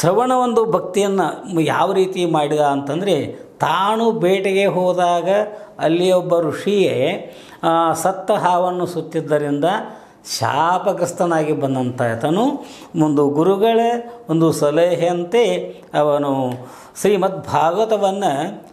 ಶ್ರವಣ ಒಂದು ಭಕ್ತಿಯನ್ನು ಯಾವ ರೀತಿ ಮಾಡಿದ ಅಂತಂದರೆ ತಾನು ಬೇಟೆಗೆ ಹೋದಾಗ ಅಲ್ಲಿ ಒಬ್ಬ ಋಷಿಯೇ ಆ, ಸತ್ತ ಹಾವನ್ನು ಸುತ್ತಿದ್ದರಿಂದ ಶಾಪಗ್ರಸ್ತನಾಗಿ ಬಂದಂಥ ಆತನು ಒಂದು ಗುರುಗಳ ಒಂದು ಸಲಹೆಯಂತೆ ಅವನು ಶ್ರೀಮದ್ ಭಾಗವತವನ್ನು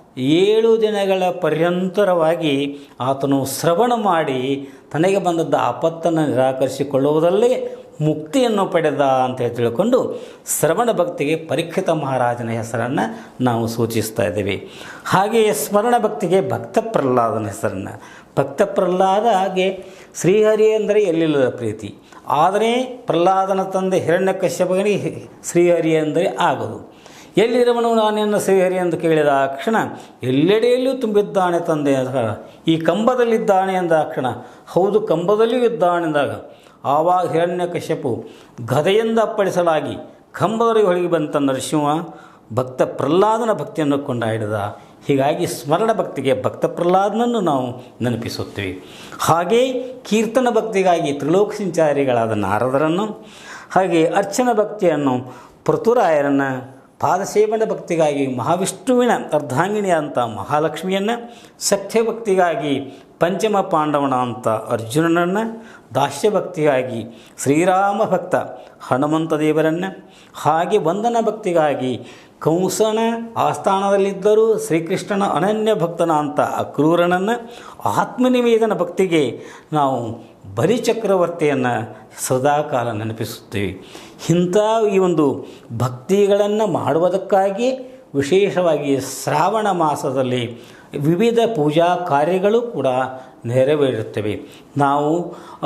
ಏಳು ದಿನಗಳ ಪರ್ಯಂತರವಾಗಿ ಆತನು ಶ್ರವಣ ಮಾಡಿ ತನಗೆ ಬಂದದ್ದ ಆಪತ್ತನ್ನು ನಿರಾಕರಿಸಿಕೊಳ್ಳುವುದಲ್ಲೇ ಮುಕ್ತಿಯನ್ನು ಪಡೆದ ಅಂತ ಹೇಳಿ ತಿಳ್ಕೊಂಡು ಶ್ರವಣ ಭಕ್ತಿಗೆ ಪರೀಕ್ಷಿತ ಮಹಾರಾಜನ ಹೆಸರನ್ನು ನಾವು ಸೂಚಿಸ್ತಾ ಇದ್ದೀವಿ ಹಾಗೆಯೇ ಸ್ಮರಣ ಭಕ್ತಿಗೆ ಭಕ್ತ ಪ್ರಹ್ಲಾದನ ಹೆಸರನ್ನು ಭಕ್ತ ಪ್ರಹ್ಲಾದ ಹಾಗೆ ಶ್ರೀಹರಿ ಅಂದರೆ ಎಲ್ಲಿಲ್ಲದ ಪ್ರೀತಿ ಆದರೆ ಪ್ರಹ್ಲಾದನ ತಂದೆ ಹಿರಣ್ಯಕಶ್ಯಪನಿಗೆ ಶ್ರೀಹರಿ ಅಂದರೆ ಆಗೋದು ಎಲ್ಲಿರುವನು ನಾನೆನ್ನು ಶ್ರೀಹರಿ ಎಂದು ಕೇಳಿದ ಕ್ಷಣ ಎಲ್ಲೆಡೆಯಲ್ಲೂ ತುಂಬಿದ್ದಾನೆ ತಂದೆ ಅಂದಾಗ ಈ ಕಂಬದಲ್ಲಿದ್ದಾನೆ ಎಂದ ಕ್ಷಣ ಹೌದು ಕಂಬದಲ್ಲಿಯೂ ಇದ್ದಾನೆ ಎಂದಾಗ ಆವಾಗ ಹಿರಣ್ಯಕಶ್ಯಪು ಗದೆಯಿಂದ ಅಪ್ಪಳಿಸಲಾಗಿ ಕಂಬದವರೆಗೆ ಹೊರಗೆ ಬಂತ ನರಸಿಂಹ ಭಕ್ತ ಪ್ರಹ್ಲಾದನ ಭಕ್ತಿಯನ್ನು ಕೊಂಡಾಡಿದ ಹೀಗಾಗಿ ಸ್ಮರಣ ಭಕ್ತಿಗೆ ಭಕ್ತ ಪ್ರಹ್ಲಾದನನ್ನು ನಾವು ನೆನಪಿಸುತ್ತೀವಿ ಹಾಗೇ ಕೀರ್ತನ ಭಕ್ತಿಗಾಗಿ ತ್ರಿಲೋಕ ಸಂಚಾರಿಗಳಾದ ನಾರದರನ್ನು ಹಾಗೆ ಅರ್ಚನ ಭಕ್ತಿಯನ್ನು ಪೃಥುರಾಯರನ್ನು ಪಾದಸೇವನ ಭಕ್ತಿಗಾಗಿ ಮಹಾವಿಷ್ಣುವಿನ ಅರ್ಧಾಂಗಿಣಿಯಾದಂಥ ಮಹಾಲಕ್ಷ್ಮಿಯನ್ನು ಸತ್ಯ ಭಕ್ತಿಗಾಗಿ ಪಂಚಮ ಪಾಂಡವನ ಅಂತ ಅರ್ಜುನನನ್ನು ದಾಸ್ಯ ಭಕ್ತಿಗಾಗಿ ಶ್ರೀರಾಮ ಭಕ್ತ ಹನುಮಂತ ದೇವರನ್ನು ಹಾಗೆ ವಂದನ ಭಕ್ತಿಗಾಗಿ ಕಂಸನ ಆಸ್ಥಾನದಲ್ಲಿದ್ದರೂ ಶ್ರೀಕೃಷ್ಣನ ಅನನ್ಯ ಭಕ್ತನ ಅಂತ ಅಕ್ರೂರನನ್ನು ಆತ್ಮನಿವೇದನ ಭಕ್ತಿಗೆ ನಾವು ಬಲಿಚಕ್ರವರ್ತಿಯನ್ನು ಸದಾಕಾಲ ನೆನಪಿಸುತ್ತೀವಿ ಇಂಥ ಈ ಒಂದು ಭಕ್ತಿಗಳನ್ನು ಮಾಡುವುದಕ್ಕಾಗಿ ವಿಶೇಷವಾಗಿ ಶ್ರಾವಣ ಮಾಸದಲ್ಲಿ ವಿವಿಧ ಪೂಜಾ ಕಾರ್ಯಗಳು ಕೂಡ ನೆರವೇರುತ್ತವೆ ನಾವು ಆ,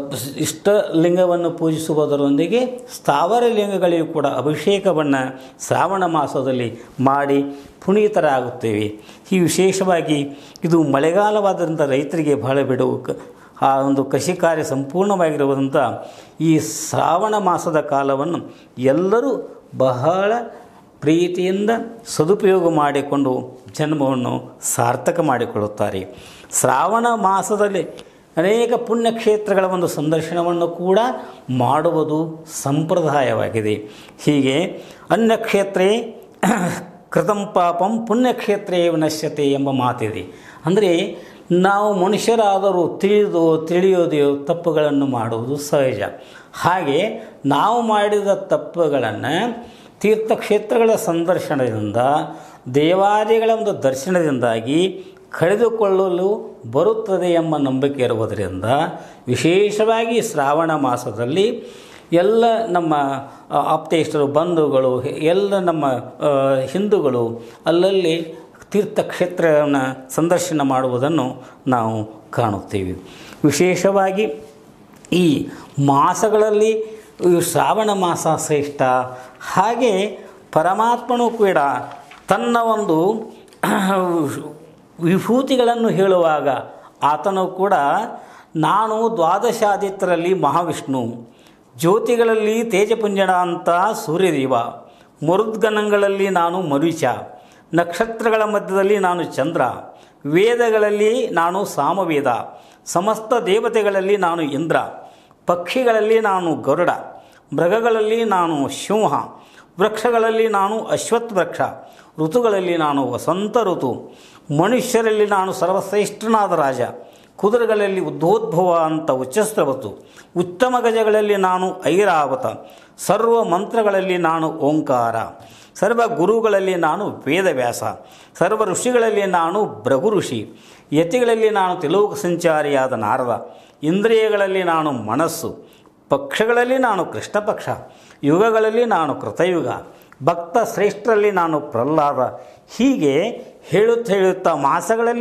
ಇಷ್ಟಲಿಂಗವನ್ನು ಪೂಜಿಸುವುದರೊಂದಿಗೆ ಸ್ಥಾವರ ಲಿಂಗಗಳಿಗೂ ಕೂಡ ಅಭಿಷೇಕವನ್ನು ಶ್ರಾವಣ ಮಾಸದಲ್ಲಿ ಮಾಡಿ ಪುನೀತರಾಗುತ್ತೇವೆ ಈ ವಿಶೇಷವಾಗಿ ಇದು ಮಳೆಗಾಲವಾದ್ದರಿಂದ ರೈತರಿಗೆ ಬಹಳ ಬಿಡುವು ಕ- ಆ ಒಂದು ಕೃಷಿ ಕಾರ್ಯ ಸಂಪೂರ್ಣವಾಗಿರುವುದಂಥ ಈ ಶ್ರಾವಣ ಮಾಸದ ಕಾಲವನ್ನು ಎಲ್ಲರೂ ಬಹಳ ಪ್ರೀತಿಯಿಂದ ಸದುಪಯೋಗ ಮಾಡಿಕೊಂಡು ಜನ್ಮವನ್ನು ಸಾರ್ಥಕ ಮಾಡಿಕೊಳ್ಳುತ್ತಾರೆ ಶ್ರಾವಣ ಮಾಸದಲ್ಲಿ ಅನೇಕ ಪುಣ್ಯಕ್ಷೇತ್ರಗಳ ಒಂದು ಸಂದರ್ಶನವನ್ನು ಕೂಡ ಮಾಡುವುದು ಸಂಪ್ರದಾಯವಾಗಿದೆ ಹೀಗೆ ಅನ್ಯಕ್ಷೇತ್ರೇ ಕೃತಂ ಪಾಪಂ ಪುಣ್ಯಕ್ಷೇತ್ರೇ ನಶ್ಯತೆ ಎಂಬ ಮಾತಿದೆ ಅಂದರೆ ನಾವು ಮನುಷ್ಯರಾದರೂ ತಿಳಿದು ತಿಳಿಯೋದು ತಪ್ಪುಗಳನ್ನು ಮಾಡುವುದು ಸಹಜ ಹಾಗೆ ನಾವು ಮಾಡಿದ ತಪ್ಪುಗಳನ್ನು ತೀರ್ಥಕ್ಷೇತ್ರಗಳ ಸಂದರ್ಶನದಿಂದ ದೇವಾಲಯಗಳ ಒಂದು ದರ್ಶನದಿಂದಾಗಿ ಕಳೆದುಕೊಳ್ಳಲು ಬರುತ್ತದೆ ಎಂಬ ನಂಬಿಕೆ ಇರುವುದರಿಂದ ವಿಶೇಷವಾಗಿ ಶ್ರಾವಣ ಮಾಸದಲ್ಲಿ ಎಲ್ಲ ನಮ್ಮ ಆ, ಆಪ್ತೇಷ್ಟರು ಬಂಧುಗಳು ಎಲ್ಲ ನಮ್ಮ ಆ, ಹಿಂದೂಗಳು ಅಲ್ಲಲ್ಲಿ ತೀರ್ಥಕ್ಷೇತ್ರವನ್ನು ಸಂದರ್ಶನ ಮಾಡುವುದನ್ನು ನಾವು ಕಾಣುತ್ತೀವಿ ವಿಶೇಷವಾಗಿ ಈ ಮಾಸಗಳಲ್ಲಿ ಈ ಶ್ರಾವಣ ಮಾಸ ಶ್ರೇಷ್ಠ ಹಾಗೆ ಪರಮಾತ್ಮನೂ ಕೂಡ ತನ್ನ ಒಂದು ವಿಭೂತಿಗಳನ್ನು ಹೇಳುವಾಗ ಆತನು ಕೂಡ ನಾನು ದ್ವಾದಶಾದಿತ್ಯರಲ್ಲಿ ಮಹಾವಿಷ್ಣು ಜ್ಯೋತಿಗಳಲ್ಲಿ ತೇಜಪುಂಜನ ಅಂತ ಸೂರ್ಯದೇವ ಮರುದ್ಗಣಗಳಲ್ಲಿ ನಾನು ಮರುಚ ನಕ್ಷತ್ರಗಳ ಮಧ್ಯದಲ್ಲಿ ನಾನು ಚಂದ್ರ ವೇದಗಳಲ್ಲಿ ನಾನು ಸಾಮವೇದ ಸಮಸ್ತ ದೇವತೆಗಳಲ್ಲಿ ನಾನು ಇಂದ್ರ ಪಕ್ಷಿಗಳಲ್ಲಿ ನಾನು ಗರುಡ ಮೃಗಗಳಲ್ಲಿ ನಾನು ಸಿಂಹ ವೃಕ್ಷಗಳಲ್ಲಿ ನಾನು ಅಶ್ವತ್ಥ ವೃಕ್ಷ ಋತುಗಳಲ್ಲಿ ನಾನು ವಸಂತ ಋತು ಮನುಷ್ಯರಲ್ಲಿ ನಾನು ಸರ್ವಶ್ರೇಷ್ಠನಾದ ರಾಜ ಕುದುರೆಗಳಲ್ಲಿ ಉದ್ದೋದ್ಭವ ಅಂತ ಉಚ್ಚಸ್ರವತು ಉತ್ತಮ ಗಜಗಳಲ್ಲಿ ನಾನು ಐರಾವತ ಸರ್ವ ಮಂತ್ರಗಳಲ್ಲಿ ನಾನು ಓಂಕಾರ ಸರ್ವ ಗುರುಗಳಲ್ಲಿ ನಾನು ವೇದವ್ಯಾಸ ಸರ್ವ ಋಷಿಗಳಲ್ಲಿ ನಾನು ಭೃಗು ಋಷಿ ಯತಿಗಳಲ್ಲಿ ನಾನು ತಿಲೋಕ ಸಂಚಾರಿಯಾದ ನಾರದ ಇಂದ್ರಿಯಗಳಲ್ಲಿ ನಾನು ಮನಸ್ಸು ಪಕ್ಷಗಳಲ್ಲಿ ನಾನು ಕೃಷ್ಣ ಪಕ್ಷ ಯುಗಗಳಲ್ಲಿ ನಾನು ಕೃತಯುಗ ಭಕ್ತ ಶ್ರೇಷ್ಠರಲ್ಲಿ ನಾನು ಪ್ರಹ್ಲಾದ ಹೀಗೆ ಹೇಳುತ್ತಾ ಹೇಳುತ್ತಾ ಮಾಸಗಳಲ್ಲಿ